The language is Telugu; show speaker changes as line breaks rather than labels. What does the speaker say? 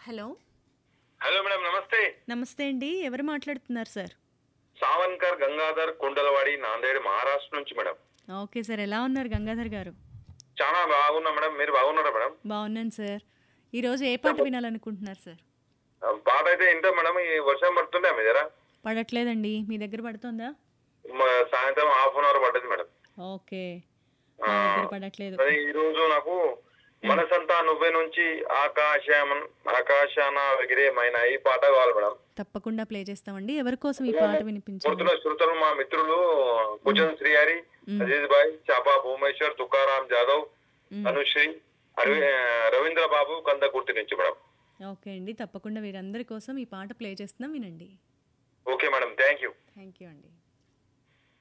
హలో
హలో మేడం నమస్తే
నమస్తే అండి ఎవరు మాట్లాడుతున్నారు సార్
సావన్కర్ గంగాధర్ కుండలవాడి నాందేడ్ మహారాష్ట్ర నుంచి మేడం
ఓకే సార్ ఎలా ఉన్నారు గంగాధర్ గారు
చాలా బాగున్నా మేడం మీరు బాగున్నారా మేడం
బాగున్నాను సార్ ఈరోజు ఏ పాట వినాలనుకుంటున్నారు సార్
ఆ, పాట అయితే ఇంత మేడం ఈ వర్షం పడుతుండే మీ దగ్గర
పడట్లేదండి మీ దగ్గర పడుతుందా
మ- సాయంత్రం హాఫ్ అన్ అవర్ పడ్డది మేడం
ఓకే
ఆ,
మా దగ్గర పడట్లేదు
అదే ఈ రోజు నాకు మనసంతా నువ్వే నుంచి ఆకాశం ఆకాశాన ఎగిరేమైన ఈ పాట కావాలి మేడం
తప్పకుండా ప్లే చేస్తామండి ఎవరి కోసం ఈ పాట వినిపించాలి
గుర్తున్న శ్రోతలు మా మిత్రులు కుచన్ శ్రీహరి అజీజ్ భాయ్ చాపా భూమేశ్వర్ తుకారాం జాదవ్
మ్మ్.
అనుశ్రీ అరవి రవీంద్ర బాబు కందకుర్తి నుంచి మేడం
ఓకే అండి తప్పకుండా వీరందరి కోసం ఈ పాట ప్లే చేస్తున్నాం వినండి
okay madam thank you
thank you అండి